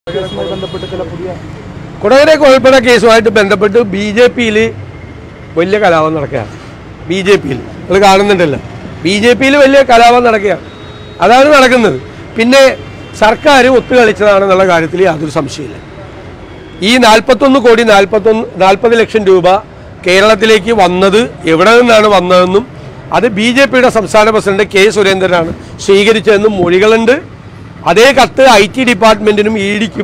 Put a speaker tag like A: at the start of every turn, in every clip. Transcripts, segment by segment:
A: കേസുമായി ബന്ധപ്പെട്ട് ചില പുതിയ
B: കൊടകര കുഴൽപ്പണ കേസുമായിട്ട് ബന്ധപ്പെട്ട് ബി ജെ പിയിൽ വലിയ കലാപം നടക്കുകയാണ് ബി ജെ പിയിൽ നിങ്ങൾ കാണുന്നുണ്ടല്ലോ ബി ജെ പിയിൽ വലിയ കലാപം നടക്കുകയാണ് അതാണ് നടക്കുന്നത് പിന്നെ സർക്കാർ ഒത്തുകളിച്ചതാണെന്നുള്ള കാര്യത്തിൽ യാതൊരു സംശയമില്ല ഈ നാൽപ്പത്തൊന്ന് കോടി നാൽപ്പത്തൊന്ന് നാൽപ്പത് ലക്ഷം രൂപ കേരളത്തിലേക്ക് വന്നത് എവിടെ നിന്നാണ് വന്നതെന്നും അത് ബി ജെ പിയുടെ സംസ്ഥാന പ്രസിഡന്റ് കെ സുരേന്ദ്രനാണ് സ്വീകരിച്ചതെന്നും മൊഴികളുണ്ട് അതേ കത്ത് ഐ ടി ഡിപ്പാർട്ട്മെന്റിനും ഇ ഡിക്കും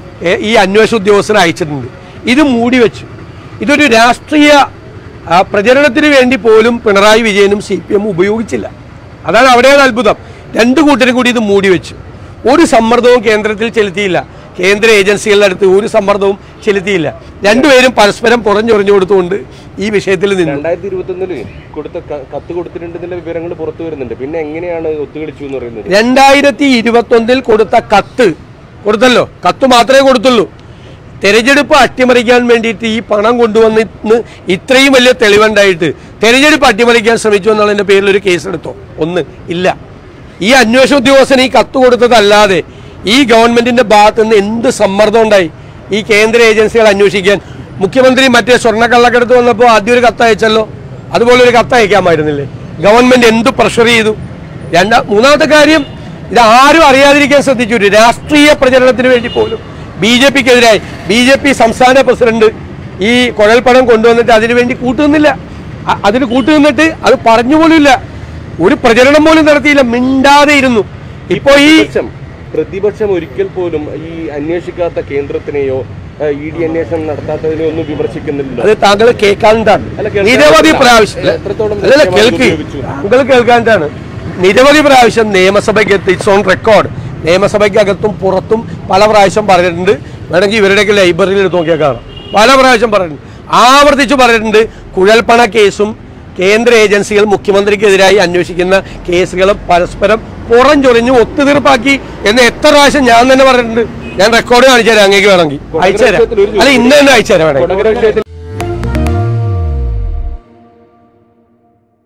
B: ഈ അന്വേഷണ ഉദ്യോഗസ്ഥർ അയച്ചിട്ടുണ്ട് ഇത് മൂടി വെച്ചു ഇതൊരു രാഷ്ട്രീയ ആ, പ്രചരണത്തിന് വേണ്ടി പോലും പിണറായി വിജയനും സി പി എം ഉപയോഗിച്ചില്ല അതാണ് അവിടെയാണ് അത്ഭുതം രണ്ടു കൂട്ടരും കൂടി ഇത് മൂടി വെച്ചു ഒരു സമ്മർദ്ദവും കേന്ദ്രത്തിൽ ചെലുത്തിയില്ല കേന്ദ്ര ഏജൻസികളുടെ അടുത്ത് ഒരു സമ്മർദ്ദവും ചെലുത്തിയില്ല രണ്ടുപേരും പരസ്പരം പുറഞ്ഞൊറിഞ്ഞു കൊടുത്തുകൊണ്ട് ഈ വിഷയത്തിൽ നിന്നു
C: രണ്ടായിരത്തി ഇരുപത്തി ഒന്നില് കൊടുത്ത ക- കത്ത് കൊടുത്തിട്ടുണ്ടെന്നുള്ള വിവരങ്ങൾ പുറത്തു വരുന്നുണ്ട് പിന്നെ എങ്ങനെയാണ് ഒത്തുകളിച്ചു എന്ന് പറയുന്നത്
B: രണ്ടായിരത്തി ഇരുപത്തൊന്നിൽ കൊടുത്ത കത്ത് കൊടുത്തല്ലോ കത്ത് മാത്രമേ കൊടുത്തുള്ളൂ തെരഞ്ഞെടുപ്പ് അട്ടിമറിക്കാൻ വേണ്ടിയിട്ട് ഈ പണം കൊണ്ടുവന്നിന്ന് ഇത്രയും വലിയ തെളിവുണ്ടായിട്ട് തെരഞ്ഞെടുപ്പ് അട്ടിമറിക്കാൻ ശ്രമിച്ചു എന്നുള്ളതിന്റെ പേരിൽ ഒരു കേസെടുത്തോ ഒന്ന് ഇല്ല ഈ അന്വേഷണ ഉദ്യോഗസ്ഥന് ഈ കത്ത് കൊടുത്തതല്ലാതെ ഈ ഗവൺമെന്റിന്റെ ഭാഗത്ത് നിന്ന് എന്ത് സമ്മർദ്ദം ഉണ്ടായി ഈ കേന്ദ്ര ഏജൻസികൾ അന്വേഷിക്കാൻ മുഖ്യമന്ത്രി മറ്റേ സ്വർണ്ണക്കള്ളക്കടത്ത് വന്നപ്പോൾ ആദ്യം ഒരു കത്ത് അയച്ചല്ലോ അതുപോലെ ഒരു കത്ത് അയക്കാമായിരുന്നില്ലേ ഗവൺമെന്റ് എന്ത് പ്രഷർ ചെയ്തു രണ്ടാ മൂന്നാമത്തെ കാര്യം ഇത് ആരും അറിയാതിരിക്കാൻ ശ്രദ്ധിച്ചു ഒരു രാഷ്ട്രീയ പ്രചരണത്തിന് വേണ്ടി പോലും ബി ജെ പിക്കെതിരായി ബി ജെ പി സംസ്ഥാന പ്രസിഡന്റ് ഈ കുഴൽപ്പണം കൊണ്ടുവന്നിട്ട് അതിനു വേണ്ടി കൂട്ടുനിന്നില്ല അ- അതിന് കൂട്ടുനിന്നിട്ട് അത് പറഞ്ഞു പോലുമില്ല ഒരു പ്രചരണം പോലും നടത്തിയില്ല മിണ്ടാതെ ഇരുന്നു ഇപ്പോ ഈ
C: പ്രതിപക്ഷം പ്രതിപക്ഷം ഒരിക്കൽ പോലും ഈ അന്വേഷിക്കാത്ത കേന്ദ്രത്തിനെയോ ഇ ഡി അന്വേഷണം നടത്താത്തതിനെയോ ഒന്നും വിമർശിക്കുന്നില്ല
B: അത് താങ്കൾ കേൾക്കാണ്ടാണ്
C: അല്ല, കേൾക്കാൻ
B: നിരവധി
C: പറ്റില്ല.
B: പ്രാവശ്യം
C: അല്ല, എത്രത്തോളം
B: അല്ലല്ല
C: കൃത്യമായി
B: കേൾക്ക്
C: ഉപയോഗിച്ചു?
B: താങ്കൾ കേൾക്കാണ്ടാണ് നിരവധി പ്രാവശ്യം നിയമസഭയ്ക്കകത്ത് ഇറ്റ്സ് ഓൺ റെക്കോർഡ് നിയമസഭയ്ക്കകത്തും പുറത്തും പല പ്രാവശ്യം പറഞ്ഞിട്ടുണ്ട് വേണമെങ്കിൽ ഇവരുടെയൊക്കെ ലൈബ്രറിയിൽ എടുത്ത് നോക്കിയാൽ കാണാം പല പ്രാവശ്യം പറഞ്ഞിട്ടുണ്ട് ആവർത്തിച്ച് പറഞ്ഞിട്ടുണ്ട് കുഴൽപ്പണ കേസും കേന്ദ്ര ഏജൻസികൾ മുഖ്യമന്ത്രിക്കെതിരായി അന്വേഷിക്കുന്ന കേസുകൾ പരസ്പരം പുറം ചൊറിഞ്ഞ് ഒത്തുതീർപ്പാക്കി എന്ന് എത്ര പ്രാവശ്യം ഞാൻ തന്നെ പറഞ്ഞിട്ടുണ്ട് ഞാൻ റെക്കോർഡ് കാണിച്ചു തരാം അങ്ങേക്ക് വേണമെങ്കിൽ അയച്ചു തരാം അല്ല ഇന്ന് തന്നെ അയച്ചു തരാം വേണമെങ്കിൽ
C: കൊടകര വിഷയത്തിൽ